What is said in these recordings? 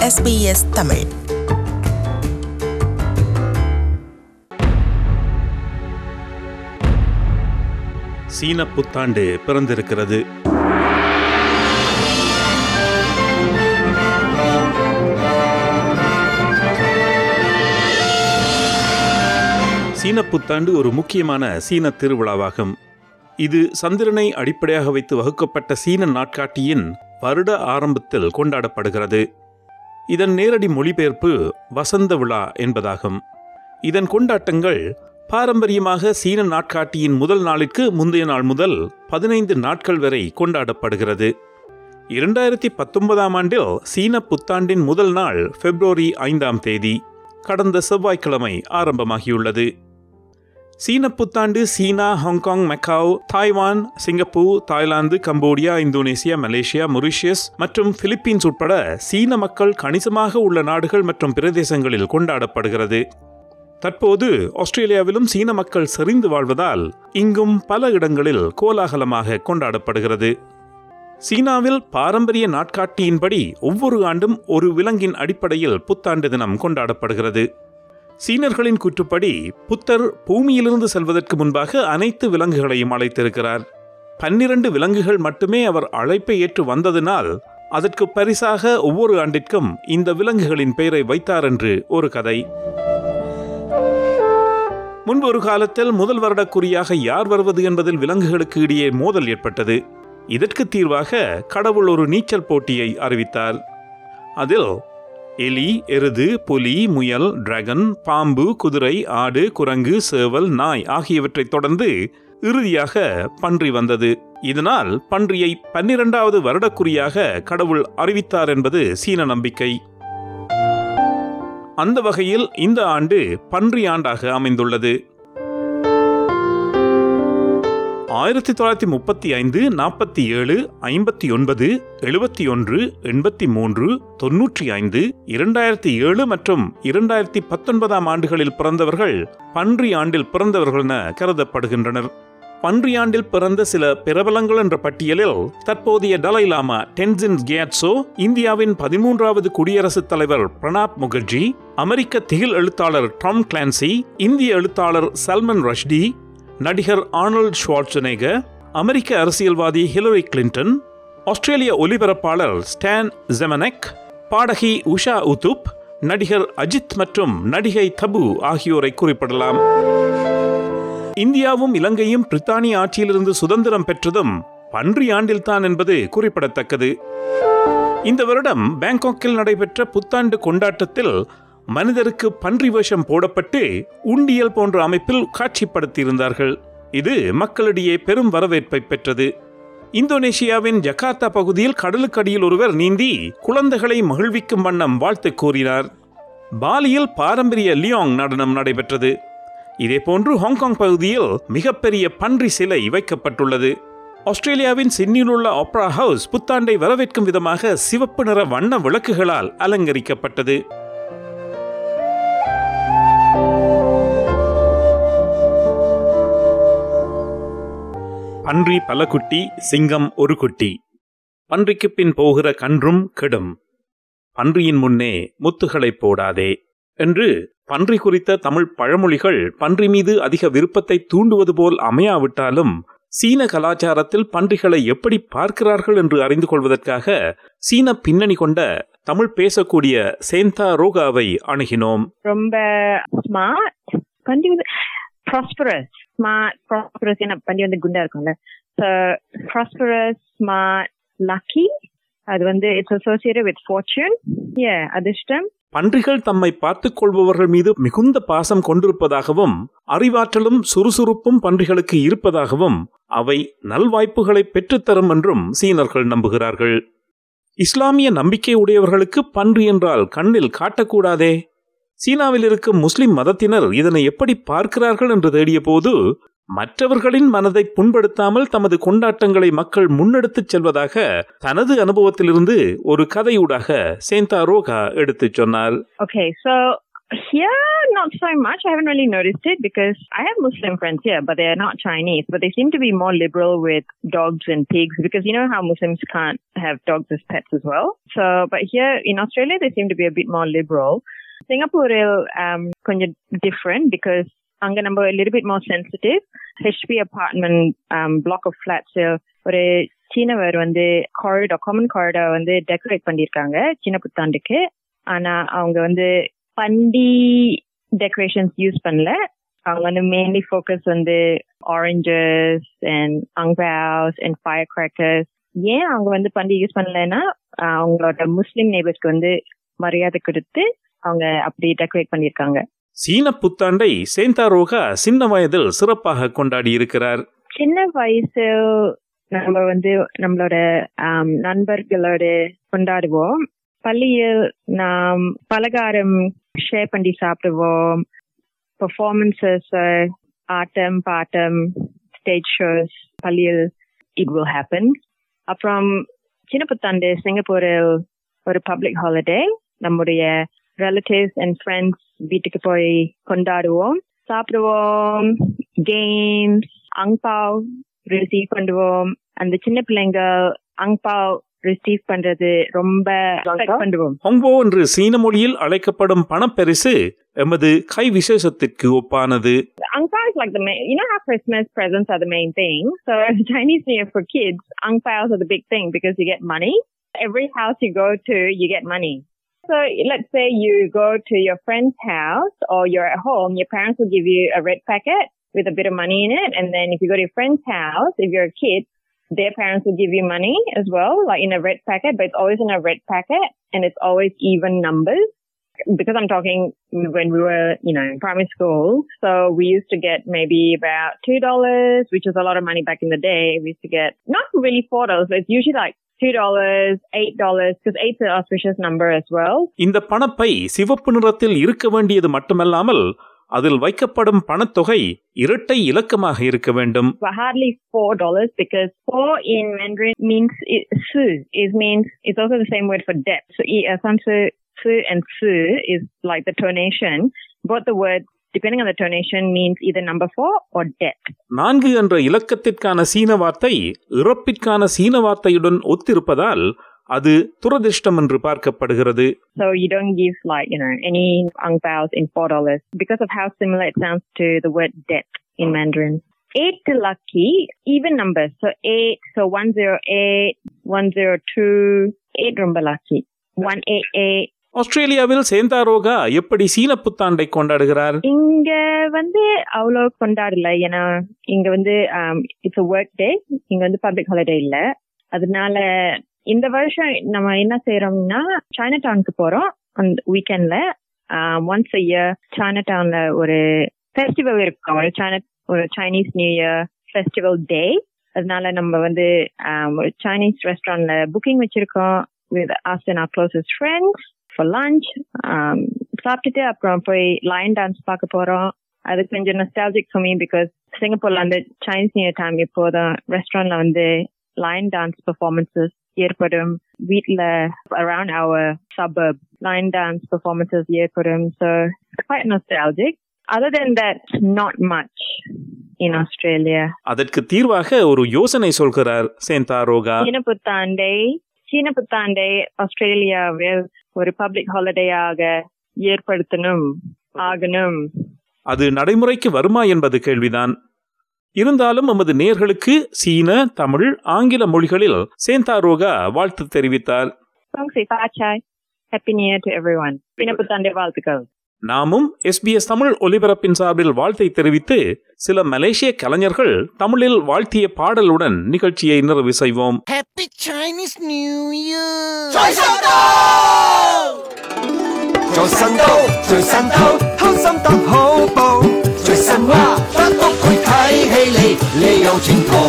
SBS Tamil சீன புத்தாண்டு பிறந்திருக்கிறது சீன புத்தாண்டு ஒரு முக்கியமான சீன திருவிழாவாகும் இது சந்திரனை அடிப்படையாக வைத்து வகுக்கப்பட்ட சீன நாட்காட்டியின் வருட ஆரம்பத்தில் கொண்டாடப்படுகிறது இதன் நேரடி மொழிபெயர்ப்பு வசந்த விழா என்பதாகும் இதன் கொண்டாட்டங்கள் பாரம்பரியமாக சீன நாட்காட்டியின் முதல் நாளிற்கு முந்தைய நாள் முதல் பதினைந்து நாட்கள் வரை கொண்டாடப்படுகிறது இரண்டாயிரத்தி பத்தொன்பதாம் ஆண்டில் சீன புத்தாண்டின் முதல் நாள் பிப்ரவரி ஐந்தாம் தேதி கடந்த செவ்வாய்க்கிழமை ஆரம்பமாகியுள்ளது சீன புத்தாண்டு சீனா Hong Kong Macau Taiwan Singapore Thailand Cambodia Indonesia Malaysia Mauritius மற்றும் பிலிப்பீன்ஸ் உட்பட சீன மக்கள் கணிசமாக உள்ள நாடுகள் மற்றும் பிரதேசங்களில் கொண்டாடப்படுகிறது தற்போது ஆஸ்திரேலியாவிலும் சீன மக்கள் செறிந்து வாழ்வதால் இங்கும் பல இடங்களில் கோலாகலமாக கொண்டாடப்படுகிறது சீனாவில் பாரம்பரிய நாட்காட்டியின்படி ஒவ்வொரு ஆண்டும் ஒரு விலங்கின் அடிப்படையில் புத்தாண்டு தினம் கொண்டாடப்படுகிறது சீனர்களின் கூற்றுப்படி புத்தர் பூமியிலிருந்து செல்வதற்கு முன்பாக அனைத்து விலங்குகளையும் அழைத்திருக்கிறார் பன்னிரண்டு விலங்குகள் மட்டுமே அவர் அழைப்பை ஏற்று வந்ததினால் அதற்கு பரிசாக ஒவ்வொரு ஆண்டிற்கும் இந்த விலங்குகளின் பெயரை வைத்தார் என்று ஒரு கதை முன்பு ஒரு காலத்தில் முதல் வருடக்குறியாக யார் வருவது என்பதில் விலங்குகளுக்கு இடையே மோதல் ஏற்பட்டது இதற்கு தீர்வாக கடவுள் ஒரு நீச்சல் போட்டியை அறிவித்தார் அதில் எலி எருது புலி முயல் டிராகன் பாம்பு குதிரை ஆடு குரங்கு சேவல் நாய் ஆகியவற்றைத் தொடர்ந்து இறுதியாக பன்றி வந்தது இதனால் பன்றியை பன்னிரண்டாவது வருடக்குறியாக கடவுள் அறிவித்தார் என்பது சீன நம்பிக்கை அந்த வகையில் இந்த ஆண்டு பன்றி ஆண்டாக அமைந்துள்ளது ஆயிரத்தி தொள்ளாயிரத்தி முப்பத்தி ஐந்து நாற்பத்தி ஏழு ஐம்பத்தி ஒன்பது எழுபத்தி ஒன்று எண்பத்தி மூன்று தொன்னூற்றி ஐந்து இரண்டாயிரத்தி ஏழு மற்றும் இரண்டாயிரத்தி பத்தொன்பதாம் ஆண்டுகளில் பிறந்தவர்கள் பன்றி ஆண்டில் பிறந்தவர்கள் என கருதப்படுகின்றனர் பன்றி ஆண்டில் பிறந்த சில பிரபலங்கள் என்ற பட்டியலில் தற்போதைய டலை லாமா டென்சின் கியாட்சோ இந்தியாவின் பதிமூன்றாவது குடியரசுத் தலைவர் பிரணாப் முகர்ஜி அமெரிக்க திகில் எழுத்தாளர் டாம் கிளான்சி இந்திய எழுத்தாளர் சல்மன் ரஷ்டி நடிகர் ஆர்னல்ட் ஷ்வார்ட்சனேகர் அமெரிக்க அரசியல்வாதி ஹிலரி கிளின்டன் ஆஸ்திரேலிய ஒலிபரப்பாளர் ஸ்டான் ஜெமனெக் பாடகி உஷா உதுப் நடிகர் அஜித் மற்றும் நடிகை தபு ஆகியோரை குறிப்பிடலாம் இந்தியாவும் இலங்கையும் பிரித்தானிய ஆட்சியிலிருந்து சுதந்திரம் பெற்றதும் பன்றி ஆண்டில்தான் என்பது குறிப்பிடத்தக்கது இந்த வருடம் பேங்காக்கில் நடைபெற்ற புத்தாண்டு கொண்டாட்டத்தில் மனிதருக்கு பன்றி வேஷம் போடப்பட்டு உண்டியல் போன்ற அமைப்பில் காட்சிப்படுத்தியிருந்தார்கள் இது மக்களிடையே பெரும் வரவேற்பை பெற்றது இந்தோனேஷியாவின் ஜகார்த்தா பகுதியில் கடலுக்கடியில் ஒருவர் நீந்தி குழந்தைகளை மகிழ்விக்கும் வண்ணம் வாழ்த்து கூறினார் பாலியில் பாரம்பரிய லியோங் நடனம் நடைபெற்றது இதேபோன்று ஹாங்காங் பகுதியில் மிகப்பெரிய பன்றி சிலை வைக்கப்பட்டுள்ளது ஆஸ்திரேலியாவின் சிட்னியில் உள்ள ஆப்ரா ஹவுஸ் புத்தாண்டை வரவேற்கும் விதமாக சிவப்பு நிற வண்ண விளக்குகளால் அலங்கரிக்கப்பட்டது பன்றி பல குட்டி சிங்கம் ஒரு குட்டி பன்றிக்கு பின் போகிற கன்றும் கெடும் பன்றியின் முன்னே முத்துகளை போடாதே என்று பன்றி குறித்த தமிழ் பழமொழிகள் பன்றி மீது அதிக விருப்பத்தை தூண்டுவது போல் அமையாவிட்டாலும் சீன கலாச்சாரத்தில் பன்றிகளை எப்படி பார்க்கிறார்கள் என்று அறிந்து கொள்வதற்காக சீன பின்னணி கொண்ட தமிழ் பேசக்கூடிய சேந்தா ரோகாவை அணுகினோம் ரொம்ப ஸ்மார்ட் பண்டி வந்து ப்ராஸ்பரஸ் ஸ்மார்ட் ப்ராஸ்பரஸ் என்ன பண்டி வந்து குண்டா இருக்கும்ல ஸோ ப்ராஸ்பரஸ் ஸ்மார்ட் லக்கி அது வந்து இட்ஸ் அசோசியேட்டட் வித் ஃபார்ச்சூன் ஏ அதிர்ஷ்டம் பன்றிகள் தம்மை பார்த்துக் கொள்பவர்கள் மீது மிகுந்த பாசம் கொண்டிருப்பதாகவும் அறிவாற்றலும் சுறுசுறுப்பும் பன்றிகளுக்கு இருப்பதாகவும் அவை நல்வாய்ப்புகளை பெற்றுத்தரும் என்றும் சீனர்கள் நம்புகிறார்கள் இஸ்லாமிய நம்பிக்கை உடையவர்களுக்கு பன்றி என்றால் கண்ணில் காட்டக்கூடாதே சீனாவில் இருக்கும் முஸ்லிம் மதத்தினர் இதனை எப்படி பார்க்கிறார்கள் என்று தேடிய போது மற்றவர்களின் மனதை புண்படுத்தாமல் தமது கொண்டாட்டங்களை மக்கள் முன்னெடுத்துச் செல்வதாக தனது அனுபவத்திலிருந்து ஒரு கதையூடாக சேந்தா ரோகா எடுத்துச் சொன்னார் Okay, so Here, not so much. I haven't really noticed it because I have Muslim friends here, but they're not Chinese. But they seem to be more liberal with dogs and pigs because you know how Muslims can't have dogs as pets as well. So, but here in Australia, they seem to be a bit more liberal. Singapore um, கொஞ்சம் different because அங்க நம்ம a little bit more sensitive. HP apartment um, block of flats ஒரு சீனவர் வந்து corridor common corridor வந்து decorate பண்ணிருக்காங்க சின்ன புத்தாண்டுக்கு ஆனா அவங்க வந்து பண்டி டெக்கரேஷன்ஸ் யூஸ் பண்ணல அவங்க வந்து மெயின்லி ஃபோக்கஸ் வந்து oranges and angpows and firecrackers ஏன் அவங்க வந்து பண்டி யூஸ் பண்ணலன்னா அவங்களோட முஸ்லிம் நேபர்ஸ்க்கு வந்து மரியாதை கொடுத்து அவங்க அப்படி டெக்கரேட் பண்ணிருக்காங்க சீன புத்தாண்டை சேந்தாரோகா சின்ன வயதில் சிறப்பாக கொண்டாடி இருக்கிறார் சின்ன வயசு நம்ம வந்து நம்மளோட நண்பர்களோட கொண்டாடுவோம் பள்ளியில் நாம் பலகாரம் ஷேர் பண்ணி சாப்பிடுவோம் பெர்ஃபார்மன்சஸ் ஆட்டம் பாட்டம் ஸ்டேஜ் ஷோஸ் பள்ளியில் இட் வில் ஹேப்பன் அப்புறம் சின்ன புத்தாண்டு சிங்கப்பூரில் ஒரு பப்ளிக் ஹாலிடே நம்முடைய ரிலேட்டிவ்ஸ் அண்ட் ஃப்ரெண்ட்ஸ் வீட்டுக்கு போய் கொண்டாடுவோம் சாப்பிடுவோம் கேம்ஸ் அங்பாவ் ரிசீவ் பண்ணுவோம் அந்த சின்ன பிள்ளைங்க அங்பாவ் ரிசீவ் பண்றது ரொம்ப பண்ணுவோம் ஹொங்போ என்று சீன மொழியில் அழைக்கப்படும் பணப்பரிசு எமது கை விசேஷத்திற்கு ஒப்பானது Angpao is like the main, you know how Christmas presents are the main thing? So Chinese New Year for kids, Angpaos are the big thing because you get money. Every house you go to, you get money. So let's say you go to your friend's house or you're at home, your parents will give you a red packet with a bit of money in it. And then if you go to your friend's house, if you're a kid, their parents will give you money as well, like in a red packet, but it's always in a red packet and it's always even numbers. Because I'm talking when we were, you know, in primary school. So we used to get maybe about $2, which was a lot of money back in the day. We used to get not really $4, but it's usually like two dollars, eight dollars, because eight's an auspicious number as well. இந்த பணப்பை சிவப்பு நிறத்தில் இருக்க வேண்டியது மட்டுமல்லாமல் அதில் வைக்கப்படும் பணத்தொகை இரட்டை இலக்கமாக இருக்க வேண்டும் But hardly four dollars because four in Mandarin means it, su is means it's also the same word for debt. So i- uh, some su, su and su is like the tonation. Both the words, depending on the tonation, means either number four or debt. நான்கு என்ற இலக்கத்திற்கான சீன வார்த்தை இறப்பிற்கான சீன வார்த்தையுடன் ஒத்திருப்பதால் அது துரதிர்ஷ்டம் என்று பார்க்கப்படுகிறது So you don't give like, you know, any ang baos in four dollars because of how similar it sounds to the word debt in Mandarin. Eight to lucky, even numbers. So eight, so one zero eight, one zero two, eight rumba lucky. One eight eight. ஆஸ்திரேலியாவில் சேந்தாரோகா எப்படி சீன புத்தாண்டை கொண்டாடுகிறார் இங்க வந்து அவ்வளோ கொண்டாடல ஏன்னா இங்க வந்து இட்ஸ் ஒர்க் டே இங்க வந்து பப்ளிக் ஹாலிடே இல்ல அதனால இந்த வருஷம் நம்ம என்ன செய்யறோம்னா சைனா டவுனுக்கு போறோம் அந்த வீக்கெண்ட்ல ஒன்ஸ் இயர் சைனா டவுன்ல ஒரு ஃபெஸ்டிவல் இருக்கும் ஒரு சைனா ஒரு Chinese new year festival day அதனால நம்ம வந்து um, ஒரு சைனீஸ் ரெஸ்டாரண்ட்ல புக்கிங் வச்சிருக்கோம் with us and our closest friends for lunch um, சாப்பிட்டுட்டு அப்புறம் போய் லைன் டான்ஸ் பார்க்க போறோம் அது கொஞ்சம் நஸ்டாலஜிக் for me because சிங்கப்பூர்ல வந்து சைனீஸ் நியூ இயர் டைம் இப்போதான் ரெஸ்டாரண்ட்ல வந்து லைன் டான்ஸ் பெர்ஃபார்மன்சஸ் ஏற்படும் வீட்ல around our suburb line dance performances ஏற்படும் so quite nostalgic other than that not much in Australia அதற்கு தீர்வாக ஒரு யோசனை சொல்கிறார் சேந்தாரோகா சீன புத்தாண்டை சீன புத்தாண்டை ஆஸ்திரேலியாவில் ஒரு பப்ளிக் ஹாலிடேயாக ஏற்படுத்தணும் ஆகணும் அது நடைமுறைக்கு வருமா என்பது கேள்விதான் இருந்தாலும் நமது நேர்களுக்கு சீன தமிழ் ஆங்கில மொழிகளில் சேந்தாரோகா வாழ்த்து தெரிவித்தார் Songsi Fachai. Happy New Year to everyone. சீன புத்தாண்டை வாழ்த்துக்கள் நாமும் எஸ்பிஎஸ் தமிழ் ஒலிபரப்பின் சார்பில் வாழ்த்தை தெரிவித்து சில மலேசிய கலைஞர்கள் தமிழில் வாழ்த்திய பாடலுடன் நிகழ்ச்சியை நிறைவு செய்வோம் Happy Chinese New Year! 財神到，財神到，財神到，好心得好報。財神話得屋佢睇戲你，你有前途。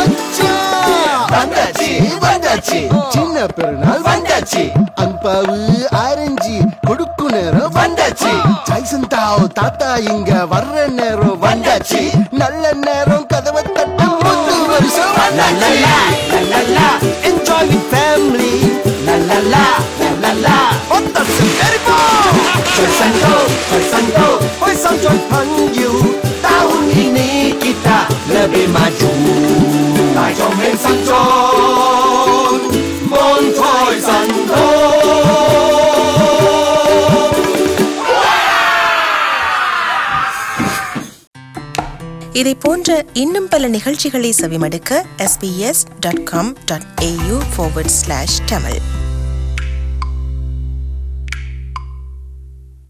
மச்சான் வந்தாச்சு வந்தாச்சு சின்ன பெருநாள் வந்தாச்சு அன்பாவு ஆரஞ்சு கொடுக்கும் நேரம் வந்தாச்சு ஜெய்சந்தாவ் தாத்தா இங்க வர்ற நேரம் வந்தாச்சு நல்ல நேரம் கதவை தட்ட புது வருஷம் La la la, la la la, enjoy with family. La la la, la la la, ஒத்தசு தெரிப்போம் 最神到，最神到，開心做朋友，打歡喜你吉他，lebih maju，大眾慶新裝，滿載神通。 இதை போன்ற இன்னும் பல நிகழ்ச்சிகளை செவிமடுக்க sbs.com.au forward slash tamil